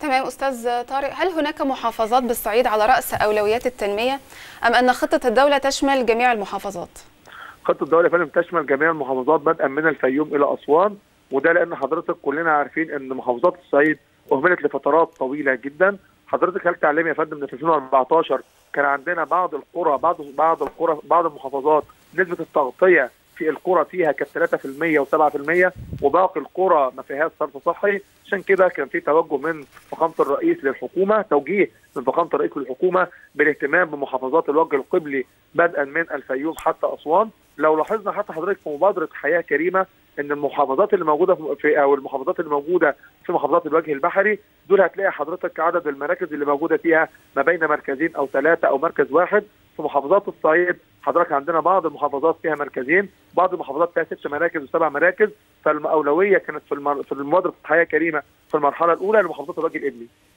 تمام استاذ طارق هل هناك محافظات بالصعيد على راس اولويات التنميه ام ان خطه الدوله تشمل جميع المحافظات خطه الدوله يا فندم تشمل جميع المحافظات بدءا من الفيوم الى اسوان وده لان حضرتك كلنا عارفين ان محافظات الصعيد اهملت لفترات طويله جدا حضرتك هل تعلم يا فندم ان في 2014 كان عندنا بعض القرى بعض بعض القرى بعض المحافظات نسبه التغطيه في القرى فيها كانت 3% و7% وباقي القرى ما فيهاش صرف صحي عشان كده كان في توجه من فخامه الرئيس للحكومه توجيه من فخامه الرئيس للحكومه بالاهتمام بمحافظات الوجه القبلي بدءا من الفيوم حتى اسوان لو لاحظنا حتى حضرتك في مبادره حياه كريمه ان المحافظات اللي موجوده في او المحافظات اللي موجوده في محافظات الوجه البحري دول هتلاقي حضرتك عدد المراكز اللي موجوده فيها ما بين مركزين او ثلاثه او مركز واحد في محافظات الصعيد حضرتك عندنا بعض المحافظات فيها مركزين بعض المحافظات فيها ست مراكز وسبع مراكز فالاولويه كانت في المر... في المبادره حياه كريمه في المرحله الاولى لمحافظات الوجه الابلي